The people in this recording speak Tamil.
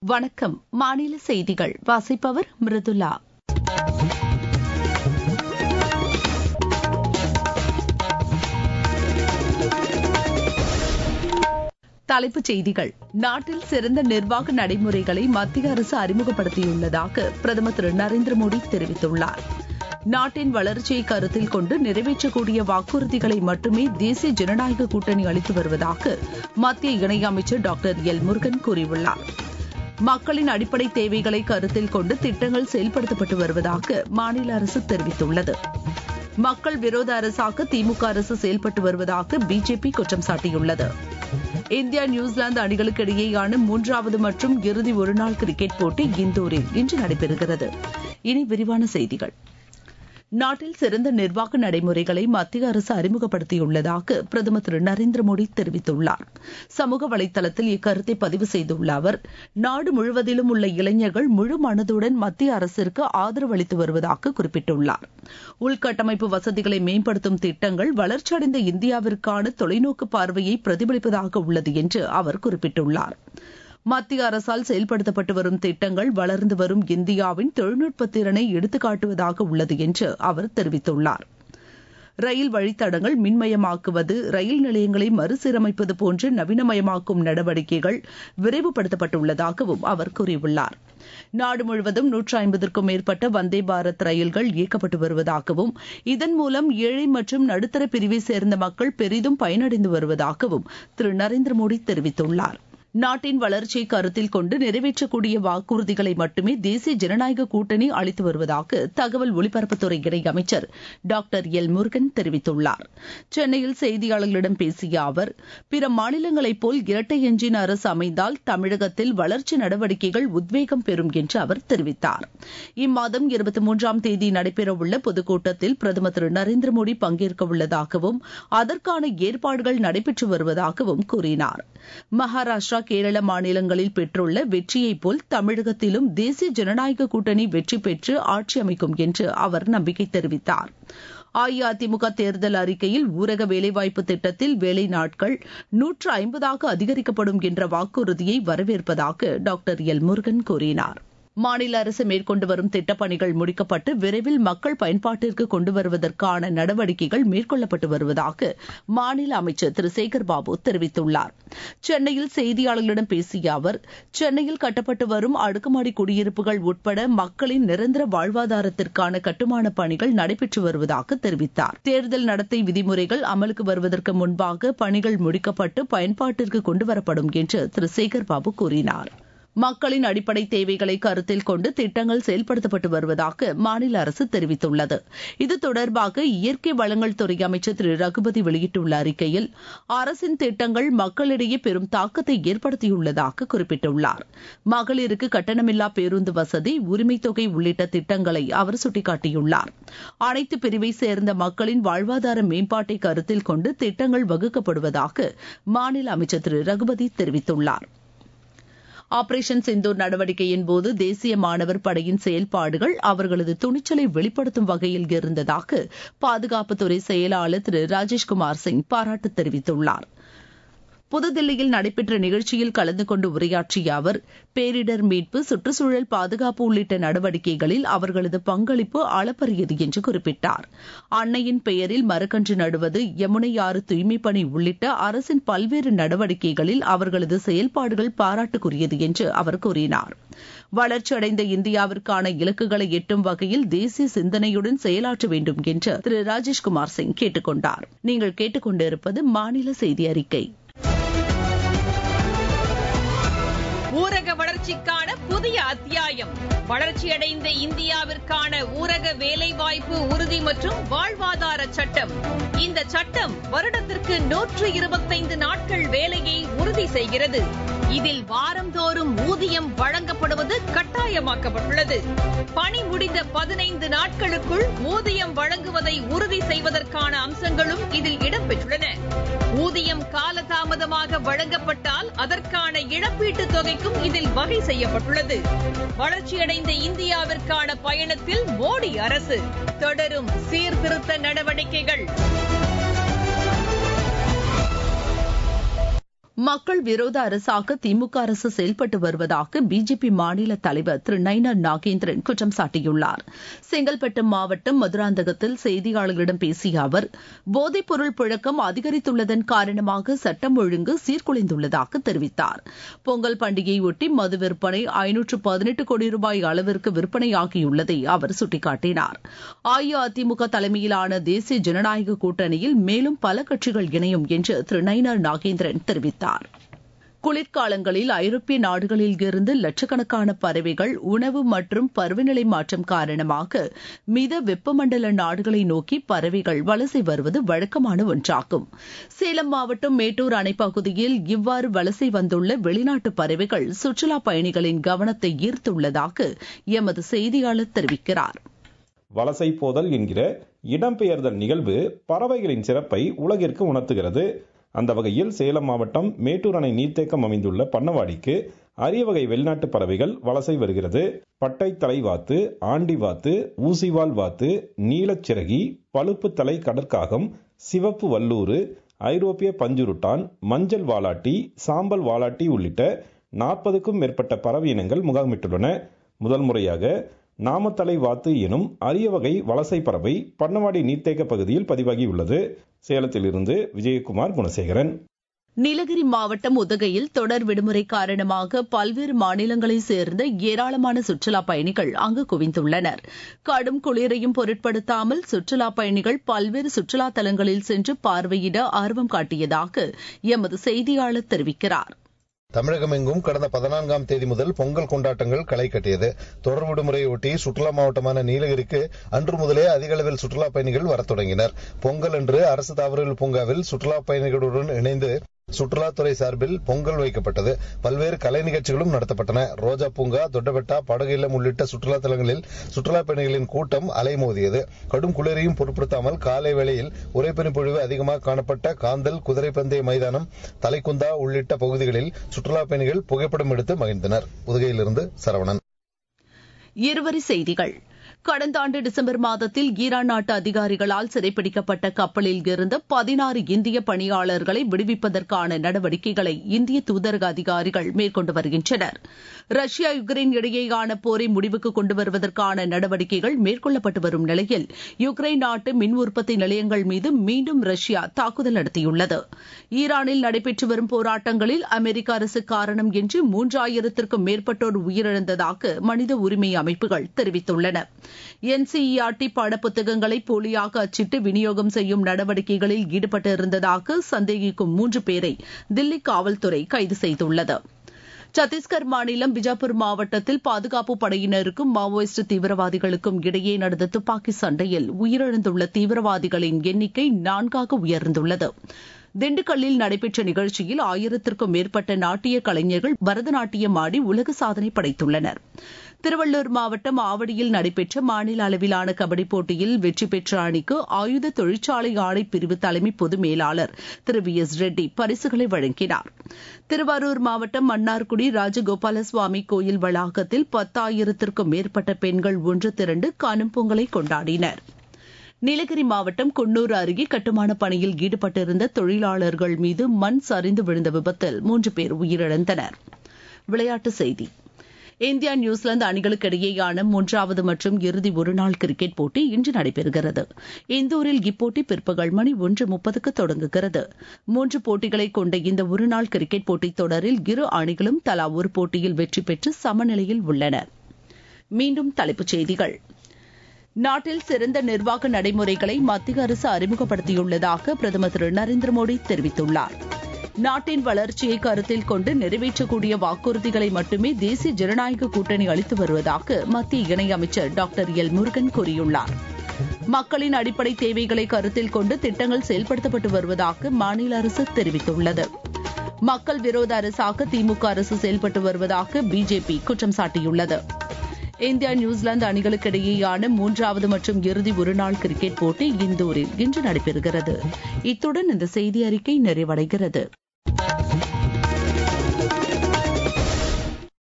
வணக்கம் மாநில செய்திகள் வாசிப்பவர் மிருதுலா தலைப்புச் செய்திகள் நாட்டில் சிறந்த நிர்வாக நடைமுறைகளை மத்திய அரசு அறிமுகப்படுத்தியுள்ளதாக பிரதமர் திரு நரேந்திர மோடி தெரிவித்துள்ளார் நாட்டின் வளர்ச்சியை கருத்தில் கொண்டு நிறைவேற்றக்கூடிய வாக்குறுதிகளை மட்டுமே தேசிய ஜனநாயக கூட்டணி அளித்து வருவதாக மத்திய இணையமைச்சர் டாக்டர் எல் முருகன் கூறியுள்ளார் மக்களின் அடிப்படை தேவைகளை கருத்தில் கொண்டு திட்டங்கள் செயல்படுத்தப்பட்டு வருவதாக மாநில அரசு தெரிவித்துள்ளது மக்கள் விரோத அரசாக திமுக அரசு செயல்பட்டு வருவதாக பிஜேபி குற்றம் சாட்டியுள்ளது இந்தியா நியூசிலாந்து அணிகளுக்கு இடையேயான மூன்றாவது மற்றும் இறுதி ஒருநாள் கிரிக்கெட் போட்டி இந்தூரில் இன்று நடைபெறுகிறது இனி விரிவான செய்திகள் நாட்டில் சிறந்த நிர்வாக நடைமுறைகளை மத்திய அரசு அறிமுகப்படுத்தியுள்ளதாக பிரதமர் திரு நரேந்திர மோடி தெரிவித்துள்ளார் சமூக வலைதளத்தில் இக்கருத்தை பதிவு செய்துள்ள அவர் நாடு முழுவதிலும் உள்ள இளைஞர்கள் முழு மனதுடன் மத்திய அரசிற்கு ஆதரவு அளித்து வருவதாக குறிப்பிட்டுள்ளார் உள்கட்டமைப்பு வசதிகளை மேம்படுத்தும் திட்டங்கள் வளர்ச்சியடைந்த இந்தியாவிற்கான தொலைநோக்கு பார்வையை பிரதிபலிப்பதாக உள்ளது என்று அவர் குறிப்பிட்டுள்ளார் மத்திய அரசால் செயல்படுத்தப்பட்டு வரும் திட்டங்கள் வளர்ந்து வரும் இந்தியாவின் தொழில்நுட்ப திறனை எடுத்துக்காட்டுவதாக உள்ளது என்று அவர் தெரிவித்துள்ளார் ரயில் வழித்தடங்கள் மின்மயமாக்குவது ரயில் நிலையங்களை மறுசீரமைப்பது போன்ற நவீனமயமாக்கும் நடவடிக்கைகள் விரைவுபடுத்தப்பட்டுள்ளதாகவும் அவர் கூறியுள்ளார் நாடு முழுவதும் நூற்று ஐம்பதற்கும் மேற்பட்ட வந்தே பாரத் ரயில்கள் இயக்கப்பட்டு வருவதாகவும் இதன் மூலம் ஏழை மற்றும் நடுத்தர பிரிவை சேர்ந்த மக்கள் பெரிதும் பயனடைந்து வருவதாகவும் திரு நரேந்திர மோடி தெரிவித்துள்ளார் நாட்டின் வளர்ச்சியை கருத்தில் கொண்டு நிறைவேற்றக்கூடிய வாக்குறுதிகளை மட்டுமே தேசிய ஜனநாயக கூட்டணி அளித்து வருவதாக தகவல் ஒலிபரப்புத்துறை இணையமைச்சர் டாக்டர் எல் முருகன் தெரிவித்துள்ளார் சென்னையில் செய்தியாளர்களிடம் பேசிய அவர் பிற மாநிலங்களைப் போல் இரட்டை எஞ்சின் அரசு அமைந்தால் தமிழகத்தில் வளர்ச்சி நடவடிக்கைகள் உத்வேகம் பெறும் என்று அவர் தெரிவித்தார் இம்மாதம் இருபத்தி மூன்றாம் தேதி நடைபெறவுள்ள பொதுக்கூட்டத்தில் பிரதமர் திரு நரேந்திர மோடி பங்கேற்க உள்ளதாகவும் அதற்கான ஏற்பாடுகள் நடைபெற்று வருவதாகவும் கூறினார் மகாராஷ்டிரா கேரள மாநிலங்களில் பெற்றுள்ள வெற்றியைப் போல் தமிழகத்திலும் தேசிய ஜனநாயக கூட்டணி வெற்றி பெற்று ஆட்சி அமைக்கும் என்று அவர் நம்பிக்கை தெரிவித்தார் அஇஅதிமுக தேர்தல் அறிக்கையில் ஊரக வேலைவாய்ப்பு திட்டத்தில் வேலை நாட்கள் நூற்று ஐம்பதாக அதிகரிக்கப்படும் என்ற வாக்குறுதியை வரவேற்பதாக டாக்டர் எல் முருகன் கூறினார் மாநில அரசு மேற்கொண்டு வரும் திட்டப்பணிகள் முடிக்கப்பட்டு விரைவில் மக்கள் பயன்பாட்டிற்கு கொண்டு வருவதற்கான நடவடிக்கைகள் மேற்கொள்ளப்பட்டு வருவதாக மாநில அமைச்சர் திரு சேகர் பாபு தெரிவித்துள்ளார் சென்னையில் செய்தியாளர்களிடம் பேசிய அவர் சென்னையில் கட்டப்பட்டு வரும் அடுக்குமாடி குடியிருப்புகள் உட்பட மக்களின் நிரந்தர வாழ்வாதாரத்திற்கான கட்டுமான பணிகள் நடைபெற்று வருவதாக தெரிவித்தார் தேர்தல் நடத்தை விதிமுறைகள் அமலுக்கு வருவதற்கு முன்பாக பணிகள் முடிக்கப்பட்டு பயன்பாட்டிற்கு கொண்டுவரப்படும் என்று திரு சேகர் பாபு கூறினார் மக்களின் அடிப்படை தேவைகளை கருத்தில் கொண்டு திட்டங்கள் செயல்படுத்தப்பட்டு வருவதாக மாநில அரசு தெரிவித்துள்ளது இது தொடர்பாக இயற்கை வளங்கள் துறை அமைச்சர் திரு ரகுபதி வெளியிட்டுள்ள அறிக்கையில் அரசின் திட்டங்கள் மக்களிடையே பெரும் தாக்கத்தை ஏற்படுத்தியுள்ளதாக குறிப்பிட்டுள்ளார் மகளிருக்கு கட்டணமில்லா பேருந்து வசதி உரிமைத் தொகை உள்ளிட்ட திட்டங்களை அவர் சுட்டிக்காட்டியுள்ளார் அனைத்து பிரிவை சேர்ந்த மக்களின் வாழ்வாதார மேம்பாட்டை கருத்தில் கொண்டு திட்டங்கள் வகுக்கப்படுவதாக மாநில அமைச்சர் திரு ரகுபதி தெரிவித்துள்ளார் ஆபரேஷன் சிந்தூர் நடவடிக்கையின் போது தேசிய மாணவர் படையின் செயல்பாடுகள் அவர்களது துணிச்சலை வெளிப்படுத்தும் வகையில் இருந்ததாக பாதுகாப்புத்துறை செயலாளர் திரு ராஜேஷ்குமார் சிங் பாராட்டு தெரிவித்துள்ளார் புதுதில்லியில் நடைபெற்ற நிகழ்ச்சியில் கலந்து கொண்டு உரையாற்றிய அவர் பேரிடர் மீட்பு சுற்றுச்சூழல் பாதுகாப்பு உள்ளிட்ட நடவடிக்கைகளில் அவர்களது பங்களிப்பு அளப்பரியது என்று குறிப்பிட்டார் அன்னையின் பெயரில் மரக்கன்று நடுவது யமுனை ஆறு தூய்மைப் பணி உள்ளிட்ட அரசின் பல்வேறு நடவடிக்கைகளில் அவர்களது செயல்பாடுகள் பாராட்டுக்குரியது என்று அவர் கூறினார் வளர்ச்சியடைந்த இந்தியாவிற்கான இலக்குகளை எட்டும் வகையில் தேசிய சிந்தனையுடன் செயலாற்ற வேண்டும் என்று திரு ராஜேஷ்குமார் சிங் கேட்டுக் கொண்டார் நீங்கள் கேட்டுக்கொண்டிருப்பது மாநில செய்தி அறிக்கை ஊரக வளர்ச்சிக்கான புதிய அத்தியாயம் வளர்ச்சியடைந்த இந்தியாவிற்கான ஊரக வேலைவாய்ப்பு உறுதி மற்றும் வாழ்வாதார சட்டம் இந்த சட்டம் வருடத்திற்கு நூற்று இருபத்தைந்து நாட்கள் வேலையை உறுதி செய்கிறது இதில் வாரந்தோறும் ஊதியம் வழங்கப்படுவது கட்டாயமாக்கப்பட்டுள்ளது பணி முடிந்த பதினைந்து நாட்களுக்குள் ஊதியம் வழங்குவதை உறுதி செய்வதற்கான அம்சங்களும் இதில் இடம்பெற்றுள்ளன ஊதியம் காலதாமதமாக வழங்கப்பட்டால் அதற்கான இழப்பீட்டுத் தொகைக்கும் இதில் வகை செய்யப்பட்டுள்ளது வளர்ச்சியடைந்த இந்தியாவிற்கான பயணத்தில் மோடி அரசு தொடரும் சீர்திருத்த நடவடிக்கைகள் மக்கள் விரோத அரசாக திமுக அரசு செயல்பட்டு வருவதாக பிஜேபி மாநில தலைவர் திரு நைனா நாகேந்திரன் குற்றம் சாட்டியுள்ளார் செங்கல்பட்டு மாவட்டம் மதுராந்தகத்தில் செய்தியாளர்களிடம் பேசிய அவர் போதைப் பொருள் புழக்கம் அதிகரித்துள்ளதன் காரணமாக சட்டம் ஒழுங்கு சீர்குலைந்துள்ளதாக தெரிவித்தார் பொங்கல் பண்டிகையொட்டி மது விற்பனை ஐநூற்று பதினெட்டு கோடி ரூபாய் அளவிற்கு விற்பனையாகியுள்ளதை அவர் சுட்டிக்காட்டினார் அஇஅதிமுக தலைமையிலான தேசிய ஜனநாயக கூட்டணியில் மேலும் பல கட்சிகள் இணையும் என்று திரு நைனா நாகேந்திரன் தெரிவித்தார் குளிர்காலங்களில் ஐரோப்பிய நாடுகளில் இருந்து லட்சக்கணக்கான பறவைகள் உணவு மற்றும் பருவநிலை மாற்றம் காரணமாக மித வெப்பமண்டல நாடுகளை நோக்கி பறவைகள் வலசை வருவது வழக்கமான ஒன்றாகும் சேலம் மாவட்டம் மேட்டூர் அணை பகுதியில் இவ்வாறு வலசை வந்துள்ள வெளிநாட்டு பறவைகள் சுற்றுலா பயணிகளின் கவனத்தை ஈர்த்துள்ளதாக எமது செய்தியாளர் தெரிவிக்கிறார் வலசை போதல் என்கிற இடம்பெயர்தல் நிகழ்வு பறவைகளின் சிறப்பை உலகிற்கு உணர்த்துகிறது அந்த வகையில் சேலம் மாவட்டம் மேட்டூர் அணை நீர்த்தேக்கம் அமைந்துள்ள பண்ணவாடிக்கு அரிய வகை வெளிநாட்டு பறவைகள் வலசை வருகிறது பட்டை தலை வாத்து ஆண்டி வாத்து ஊசிவால் வாத்து நீலச்சிறகி பழுப்பு தலை கடற்காகம் சிவப்பு வல்லூறு ஐரோப்பிய பஞ்சுருட்டான் மஞ்சள் வாலாட்டி சாம்பல் வாலாட்டி உள்ளிட்ட நாற்பதுக்கும் மேற்பட்ட பறவை இனங்கள் முகாமிட்டுள்ளன முதல் முறையாக நாமத்தலை வாத்து எனும் அரிய வகை வலசை பறவை பண்ணவாடி நீர்த்தேக்க பகுதியில் பதிவாகியுள்ளது சேலத்திலிருந்து விஜயகுமார் குணசேகரன் நீலகிரி மாவட்டம் உதகையில் தொடர் விடுமுறை காரணமாக பல்வேறு மாநிலங்களைச் சேர்ந்த ஏராளமான சுற்றுலா பயணிகள் அங்கு குவிந்துள்ளனர் கடும் குளிரையும் பொருட்படுத்தாமல் சுற்றுலா பயணிகள் பல்வேறு சுற்றுலா தலங்களில் சென்று பார்வையிட ஆர்வம் காட்டியதாக எமது செய்தியாளர் தெரிவிக்கிறார் தமிழகமெங்கும் கடந்த பதினான்காம் தேதி முதல் பொங்கல் கொண்டாட்டங்கள் களை கட்டியது தொடர் விடுமுறையொட்டி சுற்றுலா மாவட்டமான நீலகிரிக்கு அன்று முதலே அதிக அளவில் சுற்றுலா பயணிகள் வரத் தொடங்கினர் பொங்கல் அன்று அரசு தாவரவியல் பூங்காவில் சுற்றுலா பயணிகளுடன் இணைந்து சுற்றுலாத்துறை சார்பில் பொங்கல் வைக்கப்பட்டது பல்வேறு கலை நிகழ்ச்சிகளும் நடத்தப்பட்டன ரோஜா பூங்கா தொட்டபெட்டா படகு இல்லம் உள்ளிட்ட சுற்றுலா தலங்களில் சுற்றுலா பயணிகளின் கூட்டம் அலைமோதியது கடும் குளிரையும் பொருட்படுத்தாமல் காலை வேளையில் உரைப்பனி பொழிவு அதிகமாக காணப்பட்ட காந்தல் குதிரை பந்தய மைதானம் தலைக்குந்தா உள்ளிட்ட பகுதிகளில் சுற்றுலா பயணிகள் புகைப்படம் எடுத்து மகிழ்ந்தனர் புதுகையிலிருந்து சரவணன் இருவரி செய்திகள் கடந்த ஆண்டு டிசம்பர் மாதத்தில் ஈரான் நாட்டு அதிகாரிகளால் சிறைப்பிடிக்கப்பட்ட கப்பலில் இருந்த பதினாறு இந்திய பணியாளர்களை விடுவிப்பதற்கான நடவடிக்கைகளை இந்திய தூதரக அதிகாரிகள் மேற்கொண்டு வருகின்றனர் ரஷ்யா யுக்ரைன் இடையேயான போரை முடிவுக்கு கொண்டு வருவதற்கான நடவடிக்கைகள் மேற்கொள்ளப்பட்டு வரும் நிலையில் யுக்ரைன் நாட்டு மின் உற்பத்தி நிலையங்கள் மீது மீண்டும் ரஷ்யா தாக்குதல் நடத்தியுள்ளது ஈரானில் நடைபெற்று வரும் போராட்டங்களில் அமெரிக்க அரசு காரணம் என்று மூன்றாயிரத்திற்கும் மேற்பட்டோர் உயிரிழந்ததாக மனித உரிமை அமைப்புகள் தெரிவித்துள்ளன என்சிஇஆர்டி பாடப்புத்தகங்களை போலியாக அச்சிட்டு விநியோகம் செய்யும் நடவடிக்கைகளில் ஈடுபட்டிருந்ததாக சந்தேகிக்கும் மூன்று பேரை தில்லி காவல்துறை கைது செய்துள்ளது சத்தீஸ்கர் மாநிலம் பிஜாப்பூர் மாவட்டத்தில் பாதுகாப்பு படையினருக்கும் மாவோயிஸ்ட் தீவிரவாதிகளுக்கும் இடையே நடந்த துப்பாக்கி சண்டையில் உயிரிழந்துள்ள தீவிரவாதிகளின் எண்ணிக்கை நான்காக உயர்ந்துள்ளது திண்டுக்கல்லில் நடைபெற்ற நிகழ்ச்சியில் ஆயிரத்திற்கும் மேற்பட்ட நாட்டிய கலைஞர்கள் பரதநாட்டியம் ஆடி உலக சாதனை படைத்துள்ளனர் திருவள்ளூர் மாவட்டம் ஆவடியில் நடைபெற்ற மாநில அளவிலான கபடி போட்டியில் வெற்றி பெற்ற அணிக்கு ஆயுத தொழிற்சாலை ஆணை பிரிவு தலைமை பொது மேலாளர் திரு வி எஸ் ரெட்டி பரிசுகளை வழங்கினார் திருவாரூர் மாவட்டம் மன்னார்குடி ராஜகோபால சுவாமி கோயில் வளாகத்தில் பத்தாயிரத்திற்கும் மேற்பட்ட பெண்கள் ஒன்று திரண்டு காணும் பொங்கலை கொண்டாடினர் நீலகிரி மாவட்டம் குன்னூர் அருகே கட்டுமான பணியில் ஈடுபட்டிருந்த தொழிலாளர்கள் மீது மண் சரிந்து விழுந்த விபத்தில் மூன்று பேர் உயிரிழந்தனர் விளையாட்டுச் செய்தி இந்தியா நியூசிலாந்து அணிகளுக்கு இடையேயான மூன்றாவது மற்றும் இறுதி ஒருநாள் கிரிக்கெட் போட்டி இன்று நடைபெறுகிறது இந்தூரில் இப்போட்டி பிற்பகல் மணி ஒன்று முப்பதுக்கு தொடங்குகிறது மூன்று போட்டிகளை கொண்ட இந்த ஒருநாள் கிரிக்கெட் போட்டித் தொடரில் இரு அணிகளும் தலா ஒரு போட்டியில் வெற்றி பெற்று சமநிலையில் உள்ளன மீண்டும் தலைப்புச் செய்திகள் நாட்டில் சிறந்த நிர்வாக நடைமுறைகளை மத்திய அரசு அறிமுகப்படுத்தியுள்ளதாக பிரதமர் திரு நரேந்திர மோடி தெரிவித்துள்ளார் நாட்டின் வளர்ச்சியை கருத்தில் கொண்டு நிறைவேற்றக்கூடிய வாக்குறுதிகளை மட்டுமே தேசிய ஜனநாயக கூட்டணி அளித்து வருவதாக மத்திய இணையமைச்சர் டாக்டர் எல் முருகன் கூறியுள்ளார் மக்களின் அடிப்படை தேவைகளை கருத்தில் கொண்டு திட்டங்கள் செயல்படுத்தப்பட்டு வருவதாக மாநில அரசு தெரிவித்துள்ளது மக்கள் விரோத அரசாக திமுக அரசு செயல்பட்டு வருவதாக பிஜேபி குற்றம் சாட்டியுள்ளது இந்தியா நியூசிலாந்து அணிகளுக்கு இடையேயான மூன்றாவது மற்றும் இறுதி ஒருநாள் கிரிக்கெட் போட்டி இந்தூரில் இன்று நடைபெறுகிறது இத்துடன் இந்த செய்தி அறிக்கை நிறைவடைகிறது